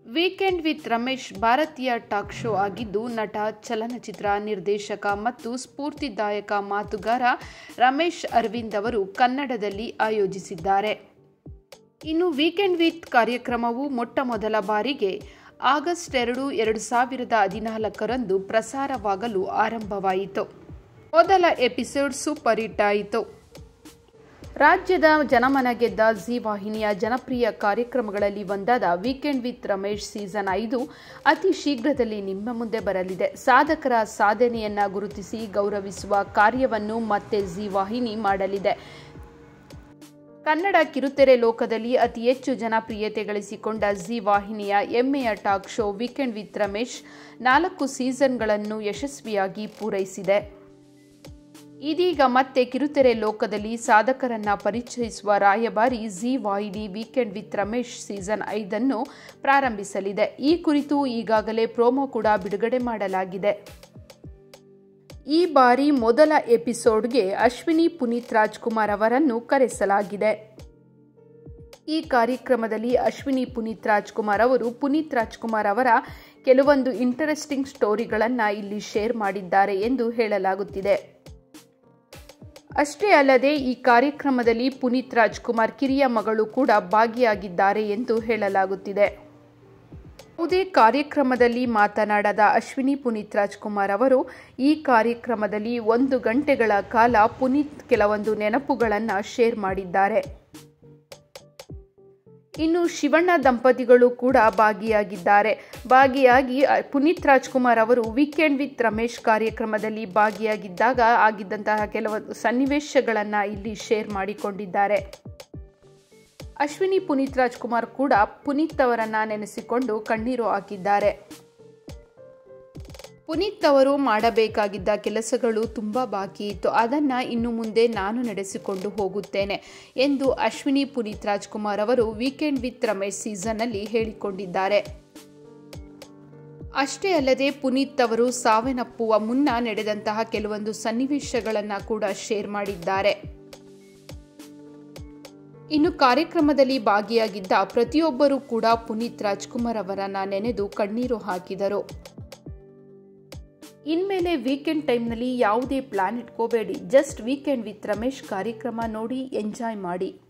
weekend with Ramesh ಭಾರತೀಯ talk show ಆಗಿದ್ದು ನಟ ಚಲನಚಿತ್ರ ನಿರ್ದೇಶಕ ಮತ್ತು ಸ್ಫೂರ್ತಿದಾಯಕ ಮಾತುಗಾರ ರಮೇಶ್ ಅರವಿಂದ್ ಅವರು ಕನ್ನಡದಲ್ಲಿ ಆಯೋಜಿಸಿದ್ದಾರೆ ಇನ್ನು ವೀಕೆಂಡ್ ವಿತ್ ಕಾರ್ಯಕ್ರಮವು ಮೊಟ್ಟ ಮೊದಲ ಬಾರಿಗೆ ಆಗಸ್ಟ್ ಎರಡು ಎರಡು ಸಾವಿರದ ಹದಿನಾಲ್ಕರಂದು ಪ್ರಸಾರವಾಗಲು ಆರಂಭವಾಯಿತು ಮೊದಲ ಎಪಿಸೋಡ್ ಸೂಪರ್ ಹಿಟ್ ಆಯಿತು ರಾಜ್ಯದ ಜನಮನ ಗೆದ್ದ ಜಿ ವಾಹಿನಿಯ ಜನಪ್ರಿಯ ಕಾರ್ಯಕ್ರಮಗಳಲ್ಲಿ ಒಂದಾದ ವೀಕೆಂಡ್ ವಿತ್ ರಮೇಶ್ ಸೀಸನ್ ಐದು ಅತಿ ಶೀಘ್ರದಲ್ಲಿ ನಿಮ್ಮ ಮುಂದೆ ಬರಲಿದೆ ಸಾಧಕರ ಸಾಧನೆಯನ್ನ ಗುರುತಿಸಿ ಗೌರವಿಸುವ ಕಾರ್ಯವನ್ನು ಮತ್ತೆ ಜಿ ವಾಹಿನಿ ಮಾಡಲಿದೆ ಕನ್ನಡ ಕಿರುತೆರೆ ಲೋಕದಲ್ಲಿ ಅತಿ ಹೆಚ್ಚು ಜನಪ್ರಿಯತೆ ಗಳಿಸಿಕೊಂಡ ಜಿ ವಾಹಿನಿಯ ಹೆಮ್ಮೆಯ talk show weekend with Ramesh ನಾಲ್ಕು ಸೀಸನ್ಗಳನ್ನು ಯಶಸ್ವಿಯಾಗಿ ಪೂರೈಸಿದೆ ಇದೀಗ ಮತ್ತೆ ಕಿರುತೆರೆ ಲೋಕದಲ್ಲಿ ಸಾಧಕರನ್ನ ಪರಿಚಯಿಸುವ ರಾಯಭಾರಿ ಜಿ ವಾಹಿನಿ ವೀಕೆಂಡ್ ವಿತ್ ರಮೇಶ್ ಸೀಸನ್ ಐದನ್ನು ಪ್ರಾರಂಭಿಸಲಿದೆ ಈ ಕುರಿತು ಈಗಾಗಲೇ ಪ್ರೋಮೋ ಕೂಡ ಬಿಡುಗಡೆ ಮಾಡಲಾಗಿದೆ ಈ ಬಾರಿ ಮೊದಲ ಎಪಿಸೋಡ್ಗೆ ಅಶ್ವಿನಿ ಪುನೀತ್ ರಾಜ್ಕುಮಾರ್ ಅವರನ್ನು ಕರೆಸಲಾಗಿದೆ ಈ ಕಾರ್ಯಕ್ರಮದಲ್ಲಿ ಅಶ್ವಿನಿ ಪುನೀತ್ ರಾಜ್ಕುಮಾರ್ ಅವರು ಪುನೀತ್ ರಾಜ್ಕುಮಾರ್ ಅವರ ಕೆಲವೊಂದು ಇಂಟರೆಸ್ಟಿಂಗ್ ಸ್ಟೋರಿಗಳನ್ನು ಇಲ್ಲಿ ಶೇರ್ ಮಾಡಿದ್ದಾರೆ ಎಂದು ಹೇಳಲಾಗುತ್ತಿದೆ ಅಷ್ಟೇ ಅಲ್ಲದೆ ಈ ಕಾರ್ಯಕ್ರಮದಲ್ಲಿ ಪುನೀತ್ ರಾಜ್ಕುಮಾರ್ ಕಿರಿಯ ಮಗಳು ಕೂಡ ಭಾಗಿಯಾಗಿದ್ದಾರೆ ಎಂದು ಹೇಳಲಾಗುತ್ತಿದೆ ಯಾವುದೇ ಕಾರ್ಯಕ್ರಮದಲ್ಲಿ ಮಾತನಾಡದ ಅಶ್ವಿನಿ ಪುನೀತ್ ರಾಜ್ಕುಮಾರ್ ಅವರು ಈ ಕಾರ್ಯಕ್ರಮದಲ್ಲಿ ಒಂದು ಗಂಟೆಗಳ ಕಾಲ ಪುನೀತ್ ಕೆಲವೊಂದು ನೆನಪುಗಳನ್ನು ಶೇರ್ ಮಾಡಿದ್ದಾರೆ ಇನ್ನು ಶಿವಣ್ಣ ದಂಪತಿಗಳು ಕೂಡ ಭಾಗಿಯಾಗಿದ್ದಾರೆ ಭಾಗಿಯಾಗಿ ಪುನೀತ್ ರಾಜ್ಕುಮಾರ್ ಅವರು ವೀಕೆಂಡ್ ವಿತ್ ರಮೇಶ್ ಕಾರ್ಯಕ್ರಮದಲ್ಲಿ ಭಾಗಿಯಾಗಿದ್ದಾಗ ಆಗಿದ್ದಂತಹ ಕೆಲವೊಂದು ಸನ್ನಿವೇಶಗಳನ್ನು ಇಲ್ಲಿ ಶೇರ್ ಮಾಡಿಕೊಂಡಿದ್ದಾರೆ ಅಶ್ವಿನಿ ಪುನೀತ್ ರಾಜ್ಕುಮಾರ್ ಕೂಡ ಪುನೀತ್ ಅವರನ್ನ ನೆನೆಸಿಕೊಂಡು ಕಣ್ಣೀರು ಹಾಕಿದ್ದಾರೆ ಪುನೀತ್ ಅವರು ಮಾಡಬೇಕಾಗಿದ್ದ ಕೆಲಸಗಳು ತುಂಬ ಬಾಕಿ ಇತ್ತು ಅದನ್ನು ಇನ್ನು ಮುಂದೆ ನಾನು ನಡೆಸಿಕೊಂಡು ಹೋಗುತ್ತೇನೆ ಎಂದು ಅಶ್ವಿನಿ ಪುನೀತ್ ರಾಜ್ಕುಮಾರ್ ಅವರು ವೀಕೆಂಡ್ ವಿತ್ ರಮೇಶ್ ಸೀಸನ್ನಲ್ಲಿ ಹೇಳಿಕೊಂಡಿದ್ದಾರೆ ಅಷ್ಟೇ ಅಲ್ಲದೆ ಪುನೀತ್ ಅವರು ಸಾವನ್ನಪ್ಪುವ ಮುನ್ನ ನಡೆದಂತಹ ಕೆಲವೊಂದು ಸನ್ನಿವೇಶಗಳನ್ನು ಕೂಡ ಶೇರ್ ಮಾಡಿದ್ದಾರೆ ಇನ್ನು ಕಾರ್ಯಕ್ರಮದಲ್ಲಿ ಭಾಗಿಯಾಗಿದ್ದ ಪ್ರತಿಯೊಬ್ಬರೂ ಕೂಡ ಪುನೀತ್ ರಾಜ್ಕುಮಾರ್ ಅವರನ್ನ ನೆನೆದು ಕಣ್ಣೀರು ಹಾಕಿದರು ಇನ್ಮೇಲೆ ವೀಕೆಂಡ್ ಟೈಮ್ನಲ್ಲಿ ಯಾವುದೇ ಪ್ಲಾನ್ ಇಟ್ಕೋಬೇಡಿ ಜಸ್ಟ್ ವೀಕೆಂಡ್ ವಿತ್ ರಮೇಶ್ ಕಾರ್ಯಕ್ರಮ ನೋಡಿ ಎಂಜಾಯ್ ಮಾಡಿ